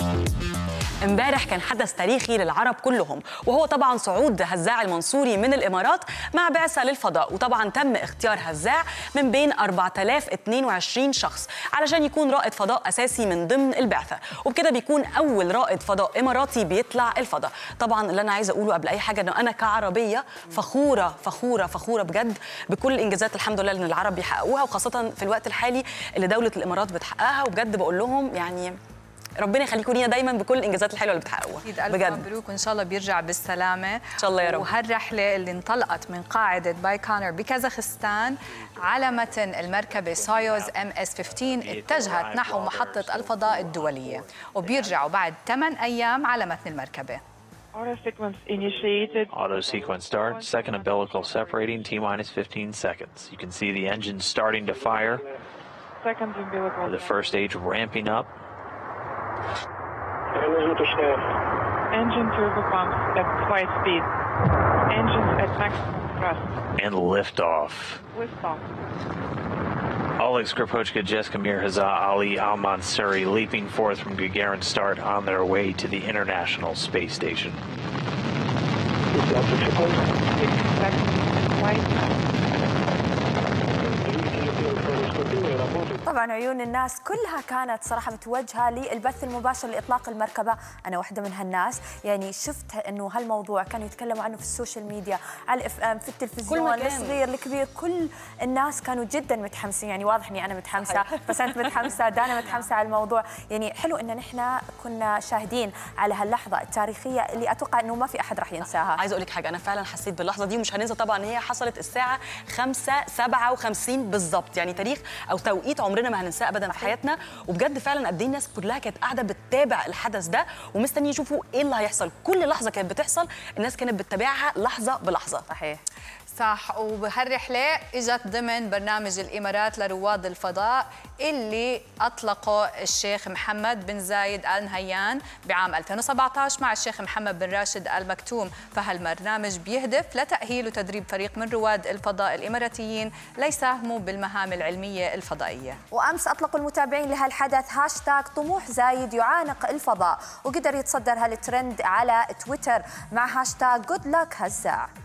امبارح كان حدث تاريخي للعرب كلهم وهو طبعا صعود هزاع المنصوري من الامارات مع بعثه للفضاء وطبعا تم اختيار هزاع من بين 4022 شخص علشان يكون رائد فضاء اساسي من ضمن البعثه وبكده بيكون اول رائد فضاء اماراتي بيطلع الفضاء طبعا اللي انا عايزه اقوله قبل اي حاجه انه انا كعربيه فخوره فخوره فخوره بجد بكل الانجازات الحمد لله اللي العرب بيحققوها وخاصه في الوقت الحالي اللي دوله الامارات بتحققها وبجد بقول لهم يعني ربنا يخليكم لينا دايما بكل الانجازات الحلوه اللي بتحققوها اكيد الف مبروك وان شاء الله بيرجع بالسلامه ان شاء الله يا رب وهالرحله اللي انطلقت من قاعده بايكونر بكازاخستان على متن المركبه سايوز ام اس 15 اتجهت نحو محطه الفضاء الدوليه وبيرجعوا بعد 8 ايام على متن المركبه Auto sequence initiated. Auto sequence start. Second umbilical separating. T minus 15 seconds. You can see the engine starting to fire. Second umbilical. The first stage ramping up. Engine turbo pumps at flight speed. Engines at maximum thrust. And liftoff. Liftoff. Oleg Skripochka, Jessica Mirhaza, Ali Al Mansuri leaping forth from Gagarin start on their way to the International Space Station. Six seconds flight. طبعا عيون الناس كلها كانت صراحه متوجهه للبث المباشر لاطلاق المركبه انا واحده من هالناس يعني شفت انه هالموضوع كانوا يتكلموا عنه في السوشيال ميديا على الاف ام في التلفزيون الصغير الكبير كل الناس كانوا جدا متحمسين يعني واضح اني انا متحمسه بس انت متحمسه دانا متحمسه على الموضوع يعني حلو ان نحن كنا شاهدين على هاللحظه التاريخيه اللي اتوقع انه ما في احد راح ينساها عايزه اقول لك حاجه انا فعلا حسيت باللحظه دي ومش هننسى طبعا هي حصلت الساعه 5 57 بالظبط يعني تاريخ او توقيت عمرنا ما هننساه ابدا في حياتنا وبجد فعلا قد ايه الناس كلها كانت قاعده بتتابع الحدث ده ومستنيين يشوفوا ايه اللي هيحصل كل لحظه كانت بتحصل الناس كانت بتتابعها لحظه بلحظه صحيح صح وبهالرحلة اجت ضمن برنامج الإمارات لرواد الفضاء اللي أطلقه الشيخ محمد بن زايد آل نهيان بعام 2017 مع الشيخ محمد بن راشد آل مكتوم فهالبرنامج بيهدف لتأهيل وتدريب فريق من رواد الفضاء الإماراتيين ليساهموا بالمهام العلمية الفضائية وأمس أطلقوا المتابعين لهالحدث هاشتاج طموح زايد يعانق الفضاء وقدر يتصدر هالترند على تويتر مع هاشتاج جود لك هزاع